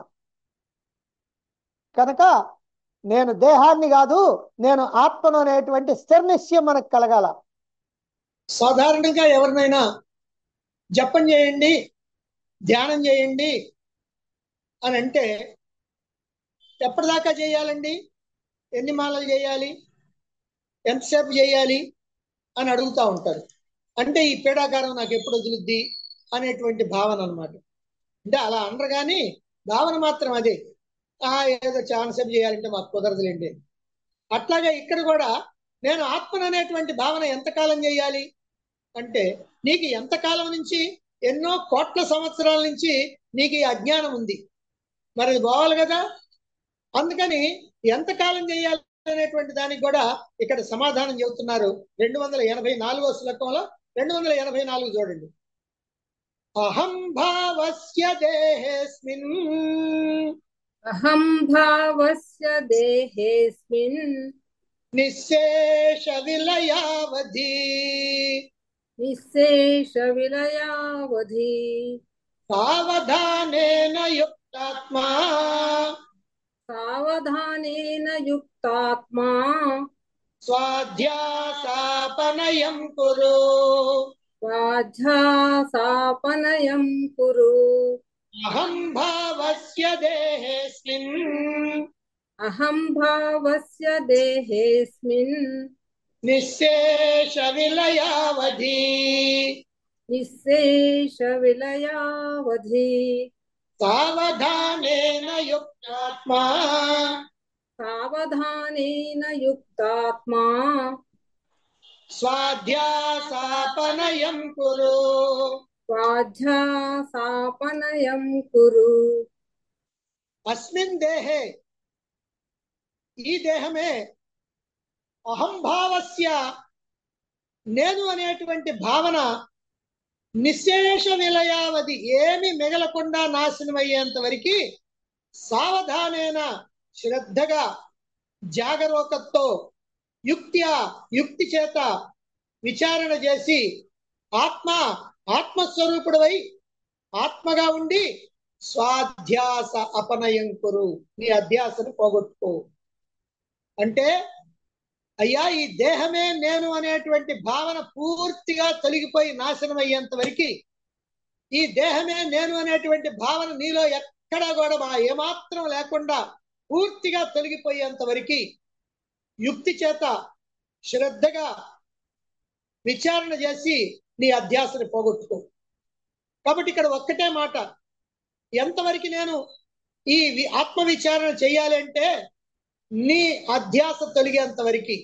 కనుక నేను దేహాన్ని కాదు నేను ఆత్మను అనేటువంటి స్థిర నిశ్చయం మనకు కలగాల సాధారణంగా ఎవరినైనా జపం చేయండి ధ్యానం చేయండి అని అంటే ఎప్పటిదాకా చేయాలండి ఎన్ని మాలలు చేయాలి ఎంతసేపు చేయాలి అని అడుగుతూ ఉంటారు అంటే ఈ పీడాకారం నాకు ఎప్పుడు వదులుద్ది అనేటువంటి భావన అనమాట అంటే అలా అనరు కానీ భావన మాత్రం అదే ఆ ఏదో చాలా సేపు చేయాలంటే మాకు కుదరదులేండి అట్లాగే ఇక్కడ కూడా నేను ఆత్మను అనేటువంటి భావన ఎంతకాలం చేయాలి అంటే నీకు ఎంతకాలం నుంచి ఎన్నో కోట్ల సంవత్సరాల నుంచి నీకు ఈ అజ్ఞానం ఉంది మరి అది పోవాలి కదా అందుకని ఎంతకాలం చేయాలి అనేటువంటి దానికి కూడా ఇక్కడ సమాధానం చెబుతున్నారు రెండు వందల ఎనభై నాలుగో శ్లోకంలో రెండు వందల ఎనభై నాలుగు చూడండి అహం భావస్య దేహేస్మిన్ అహం భావస్య దేహేస్మిన్ నిశేష విలయావధి నిశేష విలయావధి సావధానేన యుక్తాత్మా సావధానేన యుక్తాత్మా స్వాధ్యాసాపనయం కురు స్వాధ్యాసాపనయం కురు అహం భావస్య దేహేస్మిన్ అహం భావస్య దేహేస్మిన్ నిశేష విలయావధి నిశేష విలయావధి సావధానేన యుక్తాత్మా సావధానేన యుక్తాత్మా స్వాధ్యాసాపనయం కురు స్వాధ్యాసాపనయం కురు అస్మిన్ దేహే ఈ దేహమే అహంభావస్య నేను అనేటువంటి భావన నిశేష విలయావధి ఏమి మిగలకుండా నాశనమయ్యేంత వరకు సావధానేన శ్రద్ధగా జాగరూకతో యుక్త్యా యుక్తి చేత విచారణ చేసి ఆత్మ ఆత్మస్వరూపుడవై ఆత్మగా ఉండి స్వాధ్యాస అపనయం కురు నీ అధ్యాసను పోగొట్టుకో అంటే అయ్యా ఈ దేహమే నేను అనేటువంటి భావన పూర్తిగా తొలగిపోయి నాశనం అయ్యేంత వరకు ఈ దేహమే నేను అనేటువంటి భావన నీలో ఎక్కడా కూడా మా ఏమాత్రం లేకుండా పూర్తిగా తొలగిపోయేంత వరకు యుక్తి చేత శ్రద్ధగా విచారణ చేసి నీ అధ్యాసని పోగొట్టుకో కాబట్టి ఇక్కడ ఒక్కటే మాట ఎంతవరకు నేను ఈ వి- ఆత్మ విచారణ చేయాలి అంటే నీ అధ్యాస తొలగేంత వరకు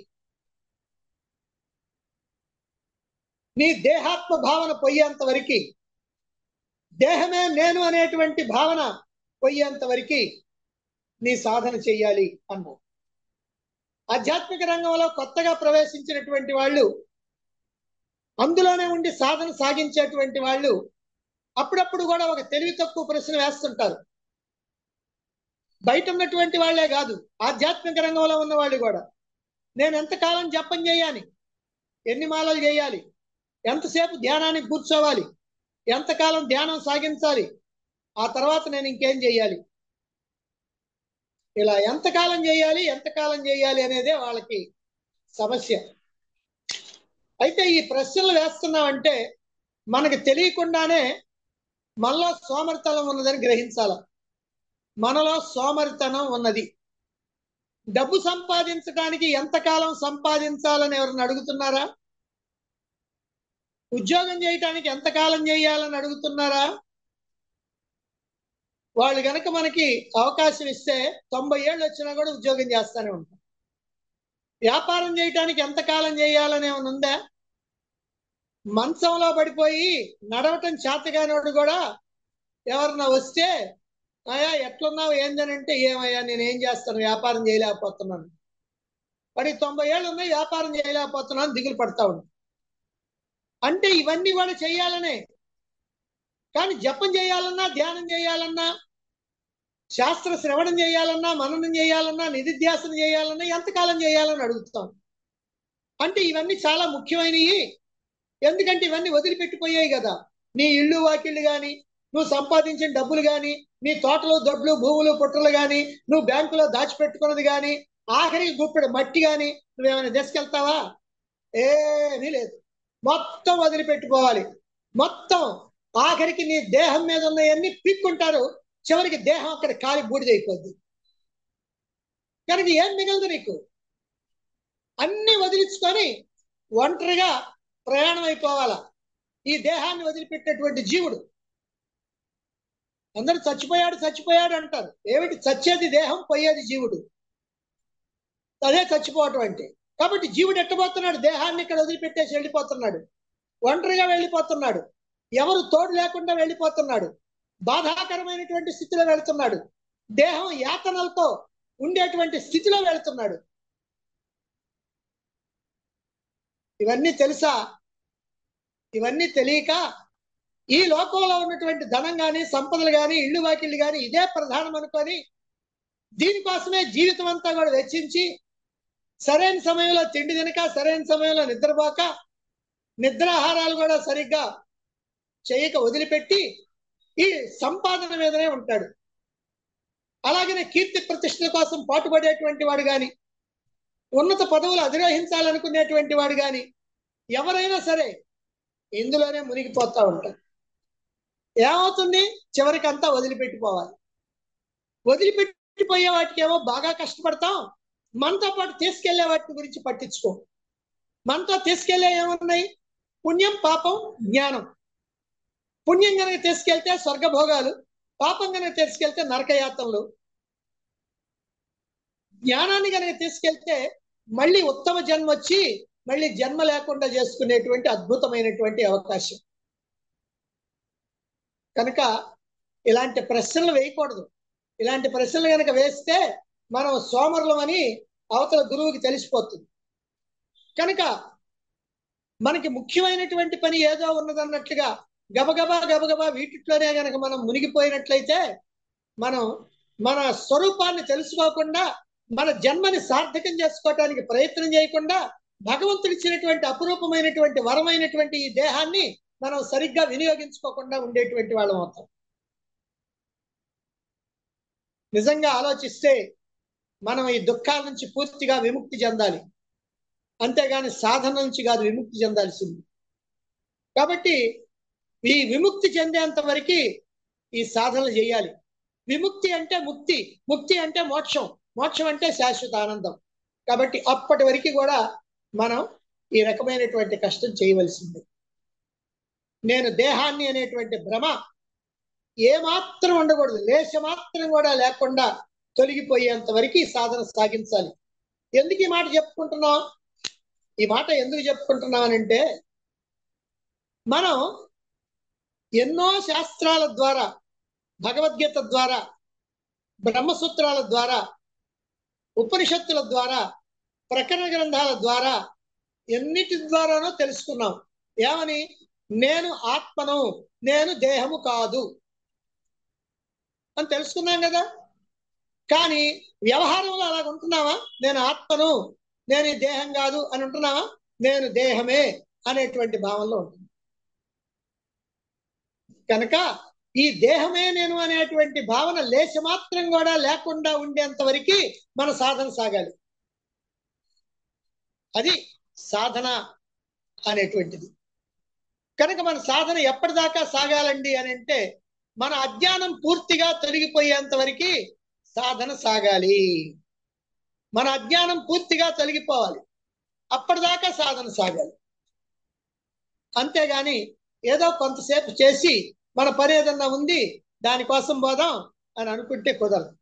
నీ దేహాత్మ భావన పోయేంత వరకు దేహమే నేను అనేటువంటి భావన పోయేంత వరకు నీ సాధన చెయ్యాలి అన్నాడు ఆధ్యాత్మిక రంగంలో కొత్తగా ప్రవేశించినటువంటి వాళ్ళు అందులోనే ఉండి సాధన సాగించేటువంటి వాళ్ళు అప్పుడప్పుడు కూడా ఒక తెలివి తక్కువ ప్రశ్న వేస్తుంటారు బయట ఉన్నటువంటి వాళ్ళే కాదు ఆధ్యాత్మిక రంగంలో ఉన్న వాళ్ళు కూడా నేను ఎంతకాలం జపం చేయాలి ఎన్ని మాలలు చేయాలి ఎంతసేపు ధ్యానానికి కూర్చోవాలి ఎంతకాలం ధ్యానం సాగించాలి ఆ తర్వాత నేను ఇంకేం చేయాలి ఇలా ఎంతకాలం చేయాలి ఎంతకాలం చేయాలి అనేదే వాళ్ళకి సమస్య అయితే ఈ ప్రశ్నలు వేస్తున్నామంటే మనకు తెలియకుండానే మనలో సోమరితనం ఉన్నదని గ్రహించాల మనలో సోమరితనం ఉన్నది డబ్బు సంపాదించడానికి ఎంతకాలం సంపాదించాలని ఎవరిని అడుగుతున్నారా ఉద్యోగం చేయటానికి ఎంతకాలం చేయాలని అడుగుతున్నారా వాళ్ళు గనక మనకి అవకాశం ఇస్తే తొంభై ఏళ్ళు వచ్చినా కూడా ఉద్యోగం చేస్తానే ఉంటాం వ్యాపారం చేయటానికి ఎంతకాలం చేయాలని ఏమైనా ఉందా మంచంలో పడిపోయి నడవటం చేతగానోడు కూడా ఎవరన్నా వస్తే అయ్యా ఎట్లున్నావు ఏందనంటే ఏమయ్యా నేను ఏం చేస్తాను వ్యాపారం చేయలేకపోతున్నాను మరి తొంభై ఏళ్ళు ఉన్నాయి వ్యాపారం చేయలేకపోతున్నాను దిగులు పడతా ఉంది అంటే ఇవన్నీ కూడా చేయాలనే కానీ జపం చేయాలన్నా ధ్యానం చేయాలన్నా శాస్త్ర శ్రవణం చేయాలన్నా మననం చేయాలన్నా నిధిధ్యాసన చేయాలన్నా ఎంతకాలం చేయాలని అడుగుతాం అంటే ఇవన్నీ చాలా ముఖ్యమైనవి ఎందుకంటే ఇవన్నీ వదిలిపెట్టిపోయాయి కదా నీ ఇళ్ళు వాకిళ్ళు గాని నువ్వు సంపాదించిన డబ్బులు గాని నీ తోటలో దొడ్లు భూములు పుట్టలు గాని నువ్వు బ్యాంకులో దాచిపెట్టుకున్నది గాని ఆఖరికి గుప్పెడు మట్టి గాని నువ్వేమైనా తీసుకెళ్తావా ఏమీ లేదు మొత్తం వదిలిపెట్టుకోవాలి మొత్తం ఆఖరికి నీ దేహం మీద ఉన్నవన్నీ పీక్కుంటారు చివరికి దేహం అక్కడ కాలి బూడిదైపోద్ది కనుక ఏం మిగలదు నీకు అన్ని వదిలించుకొని ఒంటరిగా ప్రయాణం అయిపోవాలా ఈ దేహాన్ని వదిలిపెట్టినటువంటి జీవుడు అందరు చచ్చిపోయాడు చచ్చిపోయాడు అంటారు ఏమిటి చచ్చేది దేహం పోయేది జీవుడు అదే చచ్చిపోవటం అంటే కాబట్టి జీవుడు ఎట్టబోతున్నాడు దేహాన్ని ఇక్కడ వదిలిపెట్టేసి వెళ్ళిపోతున్నాడు ఒంటరిగా వెళ్ళిపోతున్నాడు ఎవరు తోడు లేకుండా వెళ్ళిపోతున్నాడు బాధాకరమైనటువంటి స్థితిలో వెళుతున్నాడు దేహం యాతనలతో ఉండేటువంటి స్థితిలో వెళుతున్నాడు ఇవన్నీ తెలుసా ఇవన్నీ తెలియక ఈ లోకంలో ఉన్నటువంటి ధనం గాని సంపదలు గాని ఇళ్ళు వాకిళ్ళు గాని ఇదే ప్రధానం అనుకొని దీనికోసమే జీవితం అంతా కూడా వెచ్చించి సరైన సమయంలో తిండి తినక సరైన సమయంలో నిద్రపోక నిద్రాహారాలు కూడా సరిగ్గా చేయక వదిలిపెట్టి ఈ సంపాదన మీదనే ఉంటాడు అలాగనే కీర్తి ప్రతిష్టల కోసం పాటుపడేటువంటి వాడు గాని ఉన్నత పదవులు అధిరోహించాలనుకునేటువంటి వాడు గాని ఎవరైనా సరే ఇందులోనే మునిగిపోతా ఉంటారు ఏమవుతుంది చివరికి అంతా వదిలిపెట్టిపోవాలి వదిలిపెట్టిపోయే వాటికి ఏమో బాగా కష్టపడతాం మనతో పాటు తీసుకెళ్లే వాటి గురించి పట్టించుకో మనతో తీసుకెళ్లే ఏమున్నాయి పుణ్యం పాపం జ్ఞానం పుణ్యం కనుక తీసుకెళ్తే స్వర్గభోగాలు పాపం కనుక తీసుకెళ్తే నరకయాత్రలు జ్ఞానాన్ని కనుక తీసుకెళ్తే మళ్ళీ ఉత్తమ జన్మ వచ్చి మళ్ళీ జన్మ లేకుండా చేసుకునేటువంటి అద్భుతమైనటువంటి అవకాశం కనుక ఇలాంటి ప్రశ్నలు వేయకూడదు ఇలాంటి ప్రశ్నలు కనుక వేస్తే మనం సోమరులమని అవతల గురువుకి తెలిసిపోతుంది కనుక మనకి ముఖ్యమైనటువంటి పని ఏదో ఉన్నదన్నట్లుగా గబగబా గబగబా వీటిలోనే గనక మనం మునిగిపోయినట్లయితే మనం మన స్వరూపాన్ని తెలుసుకోకుండా మన జన్మని సార్థకం చేసుకోవటానికి ప్రయత్నం చేయకుండా భగవంతుడు ఇచ్చినటువంటి అపురూపమైనటువంటి వరమైనటువంటి ఈ దేహాన్ని మనం సరిగ్గా వినియోగించుకోకుండా ఉండేటువంటి వాళ్ళం అవుతాం నిజంగా ఆలోచిస్తే మనం ఈ దుఃఖాల నుంచి పూర్తిగా విముక్తి చెందాలి అంతేగాని సాధన నుంచి కాదు విముక్తి చెందాల్సింది కాబట్టి ఈ విముక్తి చెందేంత వరకు ఈ సాధనలు చేయాలి విముక్తి అంటే ముక్తి ముక్తి అంటే మోక్షం మోక్షం అంటే శాశ్వత ఆనందం కాబట్టి అప్పటి వరకు కూడా మనం ఈ రకమైనటువంటి కష్టం చేయవలసింది నేను దేహాన్ని అనేటువంటి భ్రమ ఏమాత్రం ఉండకూడదు లేశ మాత్రం కూడా లేకుండా తొలగిపోయేంత వరకు ఈ సాధన సాగించాలి ఎందుకు ఈ మాట చెప్పుకుంటున్నాం ఈ మాట ఎందుకు చెప్పుకుంటున్నాం అంటే మనం ఎన్నో శాస్త్రాల ద్వారా భగవద్గీత ద్వారా బ్రహ్మసూత్రాల ద్వారా ఉపనిషత్తుల ద్వారా ప్రకరణ గ్రంథాల ద్వారా ఎన్నిటి ద్వారానో తెలుసుకున్నాం ఏమని నేను ఆత్మను నేను దేహము కాదు అని తెలుసుకున్నాం కదా కానీ వ్యవహారంలో అలాగ ఉంటున్నావా నేను ఆత్మను నేను ఈ దేహం కాదు అని ఉంటున్నావా నేను దేహమే అనేటువంటి భావంలో ఉంటుంది కనుక ఈ దేహమే నేను అనేటువంటి భావన లేశ మాత్రం కూడా లేకుండా ఉండేంత వరకు మన సాధన సాగాలి అది సాధన అనేటువంటిది కనుక మన సాధన ఎప్పటిదాకా సాగాలండి అని అంటే మన అజ్ఞానం పూర్తిగా తొలగిపోయేంత వరకు సాధన సాగాలి మన అజ్ఞానం పూర్తిగా తొలగిపోవాలి అప్పటిదాకా సాధన సాగాలి అంతేగాని ఏదో కొంతసేపు చేసి మన పని ఏదన్నా ఉంది దానికోసం పోదాం అని అనుకుంటే కుదరదు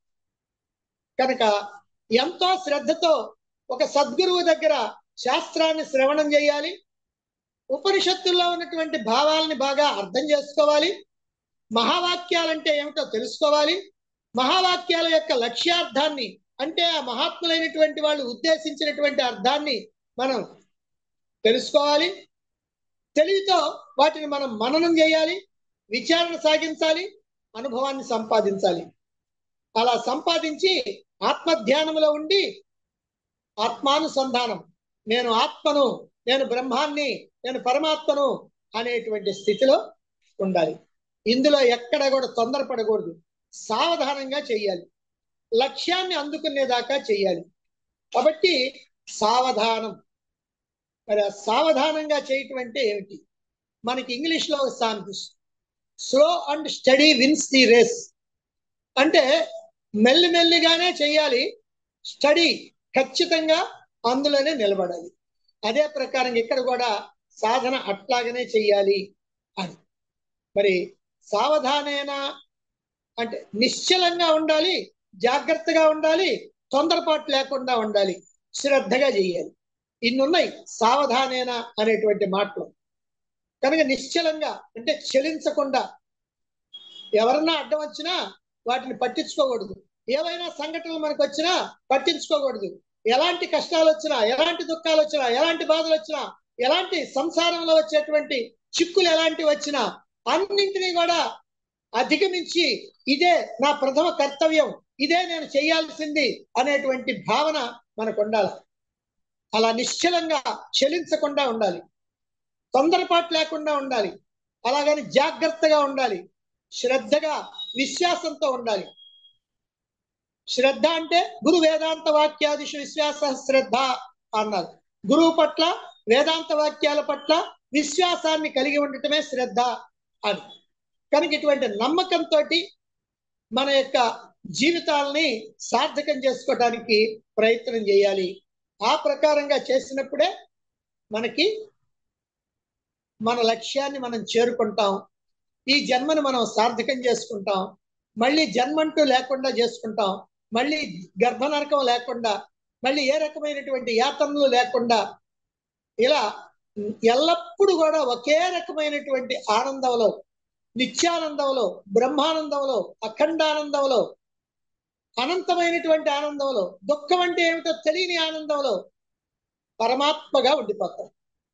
కనుక ఎంతో శ్రద్ధతో ఒక సద్గురువు దగ్గర శాస్త్రాన్ని శ్రవణం చేయాలి ఉపనిషత్తుల్లో ఉన్నటువంటి భావాలని బాగా అర్థం చేసుకోవాలి మహావాక్యాలంటే ఏమిటో తెలుసుకోవాలి మహావాక్యాల యొక్క లక్ష్యార్థాన్ని అంటే ఆ మహాత్ములైనటువంటి వాళ్ళు ఉద్దేశించినటువంటి అర్థాన్ని మనం తెలుసుకోవాలి తెలివితో వాటిని మనం మననం చేయాలి విచారణ సాగించాలి అనుభవాన్ని సంపాదించాలి అలా సంపాదించి ఆత్మధ్యానంలో ఉండి ఆత్మానుసంధానం నేను ఆత్మను నేను బ్రహ్మాన్ని నేను పరమాత్మను అనేటువంటి స్థితిలో ఉండాలి ఇందులో ఎక్కడ కూడా తొందరపడకూడదు సావధానంగా చెయ్యాలి లక్ష్యాన్ని అందుకునేదాకా చెయ్యాలి కాబట్టి సావధానం మరి ఆ సావధానంగా చేయటం అంటే ఏమిటి మనకి ఇంగ్లీష్ లో ఒక సామెత slow and steady wins the race అంటే మెల్లిమెల్లిగానే చెయ్యాలి స్టడీ ఖచ్చితంగా అందులోనే నిలబడాలి అదే ప్రకారం ఇక్కడ కూడా సాధన అట్లాగనే చెయ్యాలి అని మరి సావధానేనా అంటే నిశ్చలంగా ఉండాలి జాగ్రత్తగా ఉండాలి తొందరపాటు లేకుండా ఉండాలి శ్రద్ధగా చెయ్యాలి ఇన్నున్నాయి సావధానేనా అనేటువంటి మాటలు కనుక నిశ్చలంగా అంటే చలించకుండా ఎవరన్నా అడ్డం వచ్చినా వాటిని పట్టించుకోకూడదు ఏవైనా సంఘటనలు మనకు వచ్చినా పట్టించుకోకూడదు ఎలాంటి కష్టాలు వచ్చినా ఎలాంటి దుఃఖాలు వచ్చినా ఎలాంటి బాధలు వచ్చినా ఎలాంటి సంసారంలో వచ్చేటువంటి చిక్కులు ఎలాంటి వచ్చినా అన్నింటినీ కూడా అధిగమించి ఇదే నా ప్రథమ కర్తవ్యం ఇదే నేను చేయాల్సింది అనేటువంటి భావన మనకు ఉండాలి అలా నిశ్చలంగా చలించకుండా ఉండాలి తొందరపాటు లేకుండా ఉండాలి అలాగని జాగ్రత్తగా ఉండాలి శ్రద్ధగా విశ్వాసంతో ఉండాలి శ్రద్ధ అంటే గురు వేదాంత వాక్యాదిషు విశ్వాస శ్రద్ధ అన్నారు గురువు పట్ల వేదాంత వాక్యాల పట్ల విశ్వాసాన్ని కలిగి ఉండటమే శ్రద్ధ అని కనుక ఇటువంటి నమ్మకంతో మన యొక్క జీవితాలని సార్థకం చేసుకోవడానికి ప్రయత్నం చేయాలి ఆ ప్రకారంగా చేసినప్పుడే మనకి మన లక్ష్యాన్ని మనం చేరుకుంటాం ఈ జన్మను మనం సార్థకం చేసుకుంటాం మళ్ళీ జన్మంటూ లేకుండా చేసుకుంటాం మళ్ళీ గర్భనరకం లేకుండా మళ్ళీ ఏ రకమైనటువంటి యాతనలు లేకుండా ఇలా ఎల్లప్పుడూ కూడా ఒకే రకమైనటువంటి ఆనందంలో నిత్యానందంలో బ్రహ్మానందంలో అఖండానందంలో అనంతమైనటువంటి ఆనందంలో దుఃఖం అంటే ఏమిటో తెలియని ఆనందంలో పరమాత్మగా ఉండిపోతాం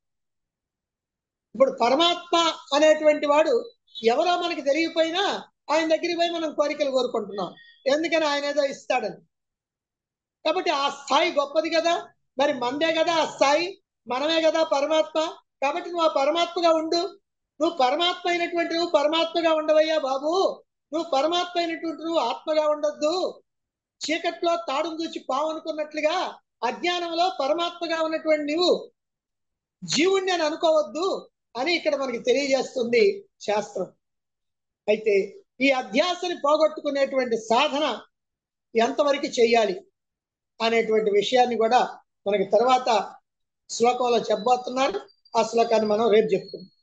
ఇప్పుడు పరమాత్మ అనేటువంటి వాడు ఎవరో మనకి తెలియకపోయినా ఆయన దగ్గరికి పోయి మనం కోరికలు కోరుకుంటున్నాం ఎందుకని ఆయన ఏదో ఇస్తాడని కాబట్టి ఆ స్థాయి గొప్పది కదా మరి మందే కదా ఆ స్థాయి మనమే కదా పరమాత్మ కాబట్టి నువ్వు ఆ పరమాత్మగా ఉండు నువ్వు పరమాత్మ అయినటువంటి నువ్వు పరమాత్మగా ఉండవయ్యా బాబు నువ్వు పరమాత్మ అయినటువంటి నువ్వు ఆత్మగా ఉండొద్దు చీకట్లో తాడును చూచి పావు అనుకున్నట్లుగా అజ్ఞానంలో పరమాత్మగా ఉన్నటువంటి నువ్వు జీవుణ్ణి అని అనుకోవద్దు అని ఇక్కడ మనకి తెలియజేస్తుంది శాస్త్రం అయితే ఈ అధ్యాసని పోగొట్టుకునేటువంటి సాధన ఎంతవరకు చెయ్యాలి అనేటువంటి విషయాన్ని కూడా మనకి తర్వాత శ్లోకంలో చెప్పబోతున్నారు ఆ శ్లోకాన్ని మనం రేపు చెప్పుకుందాం